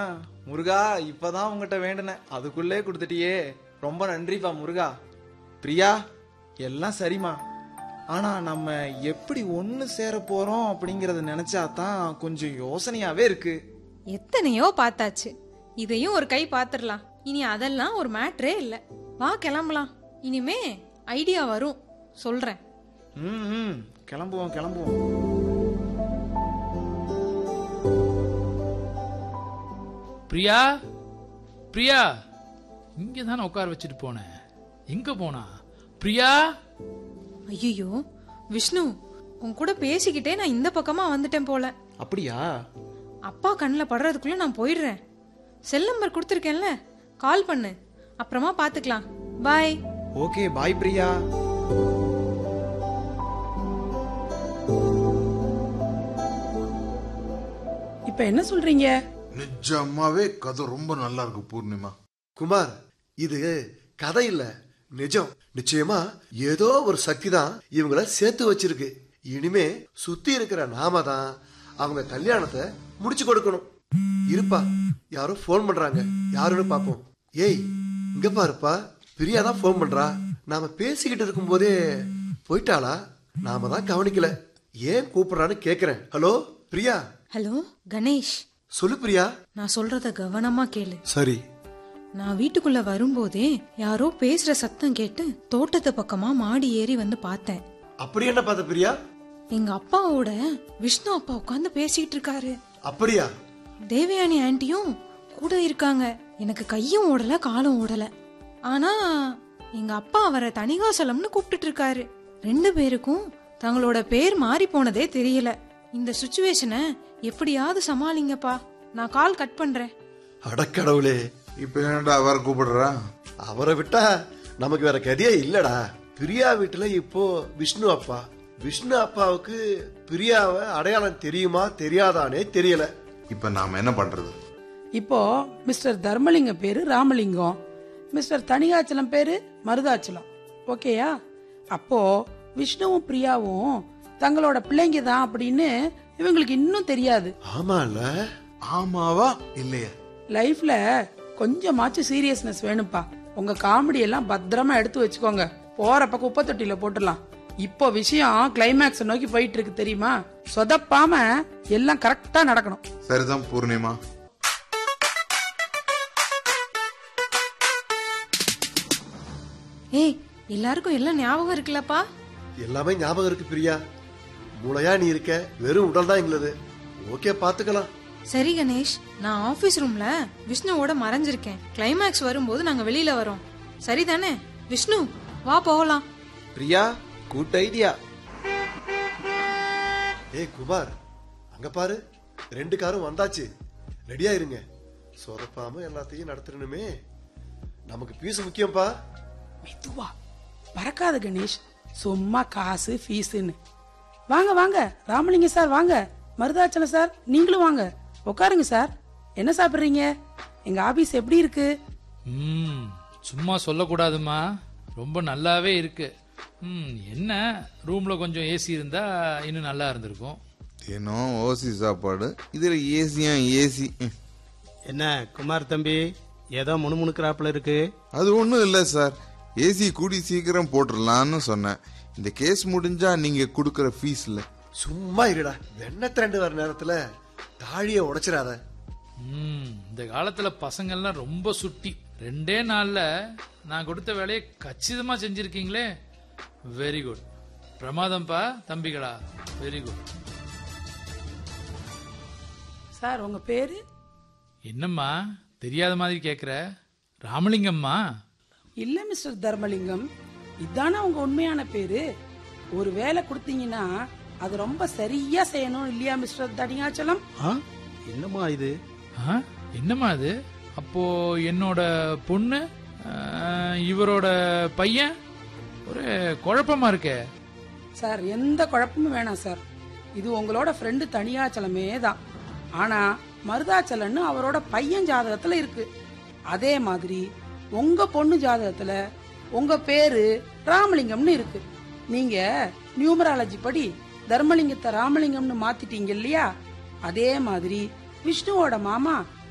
முருகா இப்பதான் உங்ககிட்ட வேண்டினேன் அதுக்குள்ளே கொடுத்துட்டியே ரொம்ப நன்றிப்பா முருகா பிரியா எல்லாம் சரிம்மா ஆனா நம்ம எப்படி ஒன்னு சேர போறோம் அப்படிங்கறத நினைச்சா தான் கொஞ்சம் யோசனையாவே இருக்கு எத்தனையோ பார்த்தாச்சு இதையும் ஒரு கை பார்த்துடலாம் இனி அதெல்லாம் ஒரு மேட்ரே இல்ல வா கிளம்பலாம் இனிமே ஐடியா வரும் சொல்றேன் ம் ம், கிளம்புவோம் கிளம்புவோம் பிரியா பிரியா இங்க தானே உட்கார வச்சுட்டு போனேன் எங்க போனா பிரியா ஐயோ விஷ்ணு உன் கூட பேசிக்கிட்டே நான் இந்த பக்கமா வந்துட்டேன் போல அப்படியா அப்பா கண்ணில் படுறதுக்குள்ள நான் போயிடுறேன் செல் நம்பர் கொடுத்துருக்கேன்ல கால் பண்ணு அப்புறமா பார்த்துக்கலாம் பாய் ஓகே பாய் பிரியா இப்ப என்ன சொல்றீங்க நிஜமாவே கதை ரொம்ப நல்லா இருக்கு பூர்ணிமா குமார் இது கதை இல்ல நிஜம் நிச்சயமா ஏதோ ஒரு சக்தி தான் இவங்கள சேர்த்து வச்சிருக்கு இனிமே சுத்தி இருக்கிற நாம தான் அவங்க கல்யாணத்தை முடிச்சு கொடுக்கணும் இருப்பா யாரோ ஃபோன் பண்றாங்க யாருன்னு பாப்போம் ஏய் இங்க பாருப்பா பிரியா தான் ஃபோன் பண்றா நாம பேசிக்கிட்டு இருக்கும்போதே போயிட்டாளா நாம தான் கவனிக்கல ஏன் கூப்பிடுறான்னு கேக்குறேன் ஹலோ பிரியா ஹலோ கணேஷ் சொல்லு பிரியா நான் சொல்றத கவனமா கேளு சரி நான் வீட்டுக்குள்ள வரும்போதே யாரோ பேசுற சத்தம் கேட்டு தோட்டத்து பக்கமா மாடி ஏறி வந்து பார்த்தேன் அப்படி என்ன பார்த்த பிரியா எங்க அப்பாவோட விஷ்ணு அப்பா உட்காந்து பேசிட்டு இருக்காரு அப்படியா தேவயானி ஆன்ட்டியும் கூட இருக்காங்க எனக்கு கையும் ஓடல காலும் ஓடல ஆனா எங்க அப்பா அவரை தணிகாசலம்னு கூப்பிட்டுட்டு இருக்காரு ரெண்டு பேருக்கும் தங்களோட பேர் மாறி போனதே தெரியல இந்த சுச்சுவேஷனை எப்படியாவது சமாளிங்கப்பா நான் கால் கட் பண்றேன் அடக்கடவுளே இப்ப என்னடா வர கூப்பிடுறா அவரை விட்டா நமக்கு வேற கதையே இல்லடா பிரியா வீட்டுல இப்போ விஷ்ணு அப்பா விஷ்ணு அப்பாவுக்கு பிரியாவை அடையாளம் தெரியுமா தெரியாதானே தெரியல இப்ப நாம என்ன பண்றது இப்போ மிஸ்டர் தர்மலிங்கம் பேரு ராமலிங்கம் மிஸ்டர் தணிகாச்சலம் பேரு மருதாச்சலம் ஓகேயா அப்போ விஷ்ணுவும் பிரியாவும் தங்களோட பிள்ளைங்க தான் அப்படின்னு இவங்களுக்கு இன்னும் தெரியாது ஆமால ஆமாவா இல்லையா லைஃப்ல கொஞ்சமாச்சும் சீரியஸ்னஸ் வேணும்ப்பா உங்க காமெடி எல்லாம் பத்திரமா எடுத்து வச்சுக்கோங்க போறப்ப குப்பை தொட்டியில போட்டுடலாம் இப்போ விஷயம் கிளைமேக்ஸ் நோக்கி போயிட்டு இருக்கு தெரியுமா சொதப்பாம எல்லாம் கரெக்டா நடக்கணும் சரிதான் பூர்ணிமா ஏய் எல்லாருக்கும் எல்லாம் ஞாபகம் இருக்குல்லப்பா எல்லாமே ஞாபகம் இருக்கு பிரியா மூளையா நீ இருக்க வெறும் உடல் தான் எங்களுது ஓகே பாத்துக்கலாம் சரி கணேஷ் நான் ஆபீஸ் ரூம்ல விஷ்ணுவோட மறைஞ்சிருக்கேன் கிளைமேக்ஸ் வரும்போது நாங்க வெளியில வரோம் சரிதானே விஷ்ணு வா போகலாம் பிரியா குட் ஐடியா ஏய் குமார் அங்க பாரு ரெண்டு காரும் வந்தாச்சு ரெடியா இருங்க சொதப்பாம எல்லாத்தையும் நடத்தணுமே நமக்கு பீஸ் முக்கியம்ப்பா மெதுவா பறக்காத கணேஷ் சும்மா காசு ஃபீஸ்ன்னு வாங்க வாங்க ராமலிங்கம் சார் வாங்க மருதாச்சலம் சார் நீங்களும் வாங்க உட்காருங்க சார் என்ன சாப்பிடுறீங்க எங்க ஆபீஸ் எப்படி இருக்கு ம் சும்மா சொல்லக்கூடாதுமா ரொம்ப நல்லாவே இருக்கு ம் என்ன ரூம்ல கொஞ்சம் ஏசி இருந்தா இன்னும் நல்லா இருந்திருக்கும் தினம் ஓசி சாப்பாடு இதுல ஏசியா ஏசி என்ன குமார் தம்பி ஏதோ முணுமுணுக்கிறாப்புல இருக்கு அது ஒண்ணும் இல்ல சார் ஏசி கூடி சீக்கிரம் போட்டுடலாம்னு சொன்னேன் இந்த கேஸ் முடிஞ்சா நீங்க கொடுக்கற ஃபீஸ்ல சும்மா இருடா வெண்ண திரண்டு வர நேரத்துல தாழிய உடைச்சிடாத ம் இந்த காலத்துல பசங்கள்லாம் ரொம்ப சுட்டி ரெண்டே நாள்ல நான் கொடுத்த வேலையை கச்சிதமா செஞ்சிருக்கீங்களே வெரி குட் பிரமாதம்ப்பா தம்பிகளா வெரி குட் சார் உங்க பேரு என்னம்மா தெரியாத மாதிரி கேக்குற ராமலிங்கம்மா இல்ல மிஸ்டர் தர்மலிங்கம் இதானே உங்க உண்மையான பேரு ஒரு வேலை கொடுத்தீங்கன்னா அது ரொம்ப சரியா செய்யணும் இல்லையா மிஸ்டர் தடியாச்சலம் ஆ? என்னம்மா இது ஆ? என்னம்மா அது அப்போ என்னோட பொண்ணு ஆ, இவரோட பையன் ஒரு குழப்பமா இருக்கே சார் எந்த குழப்பமும் வேணாம் சார் இது உங்களோட ஃப்ரெண்டு தனியாச்சலமே தான் ஆனா மருதாச்சலன்னு அவரோட பையன் ஜாதகத்துல இருக்கு அதே மாதிரி உங்க பொண்ணு ஜாதகத்துல உங்க பேரு ராமலிங்கம்னு இருக்கு நீங்க நியூமராலஜி படி தர்மலிங்கத்தை ராமலிங்கம்னு மாத்திட்டீங்க இல்லையா அதே மாதிரி விஷ்ணுவோட மாமா